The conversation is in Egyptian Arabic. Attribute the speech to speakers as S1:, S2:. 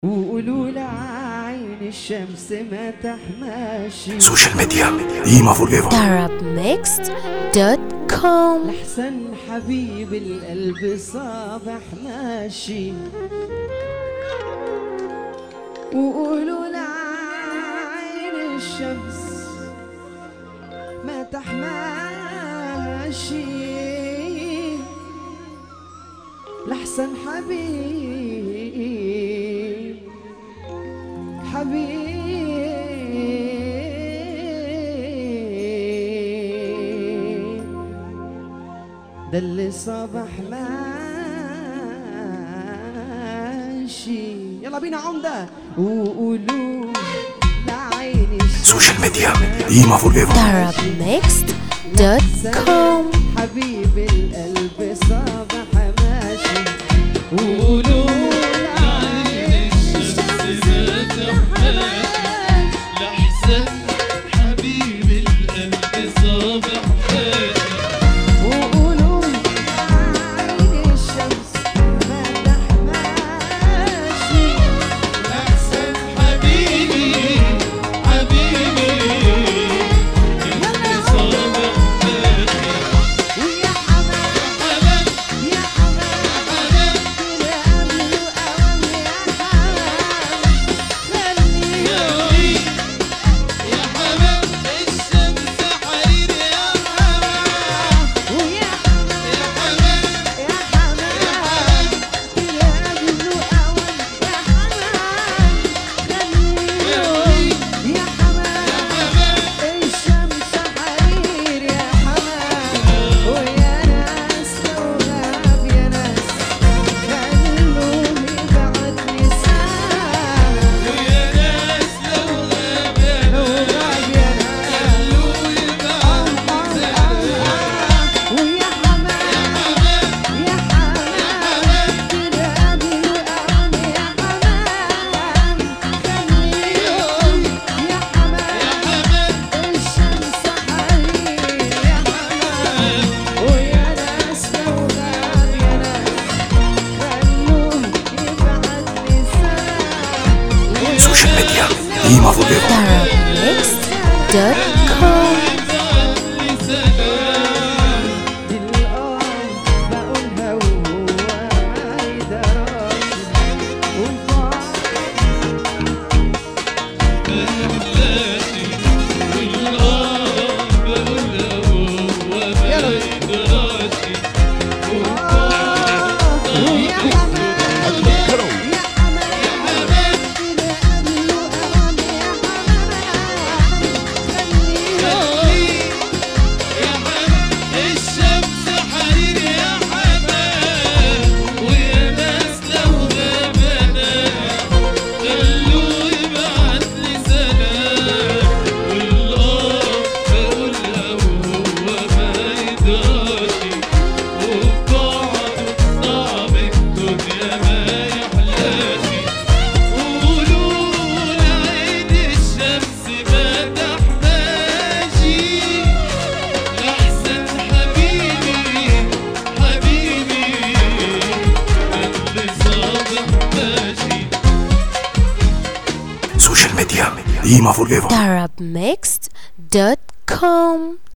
S1: وقولوا لعين الشمس ما تحماشي
S2: سوشيال ميديا قيمة فور ايفر
S3: arabmixed.com
S1: لحسن حبيب القلب صابح ماشي وقولوا لعين الشمس ما تحماشي لحسن حبيب حبيب ده اللي صبح ماشي يلا بينا عمدة وقولوا لعيني
S2: سوشيال ميديا قيمة فور ايفر
S3: arabmixed.com
S1: حبيب القلب صبح ماشي وقولوا لعيني الشمس ما تحماشي
S4: لحسن حبيب القلب صابح ماشي
S1: وقولوا عين الشمس ما تحماشي
S4: لحسن حبيبي حبيبي القلب صابح ماشي
S1: ويا حمام
S4: حمام
S1: يا حمام
S4: حمام
S1: كده قبل وأوام يا حمام خليني
S4: يا عيد يا حمام الشمس حرير يا حمام
S1: ويا حمام
S4: يا حمام
S1: يا حمام كده قبل وأوام يا حمام خليني يا حمام الشمس حرير يا حمام ويا ناس لو غاب يا ناس خلوه يبعد لسان
S4: ويا ناس لو غاب يا
S1: لو غاب يا ناس ويا حمام يا حمام كده قبل وأوام يا حمام خليهم يا حمام الشمس حرير يا حمام ويا ناس لو غاب يا ناس خلوه يبعد لسان
S2: سوشيال ميديا قيمة فور ايفر
S3: arabmixed.com
S1: الآن بقولها وهو عايد راسي وفاضي ويا حمام يا حمام كده قبل وأوام يا حمام خليهم
S4: الشمس حرير يا حمام ويا ناس لو غابنا خلوه يبعت لي سلام والله بقولها وهو ما يدري وبعده صعب الدنيا ما يحلاشي قولوا لعين الشمس ما تحماشي لحسن حبيبي حبيبي اللي صابح ماشي
S2: سوشيال ميديا قيمة فور ايفر
S3: arabmixed.com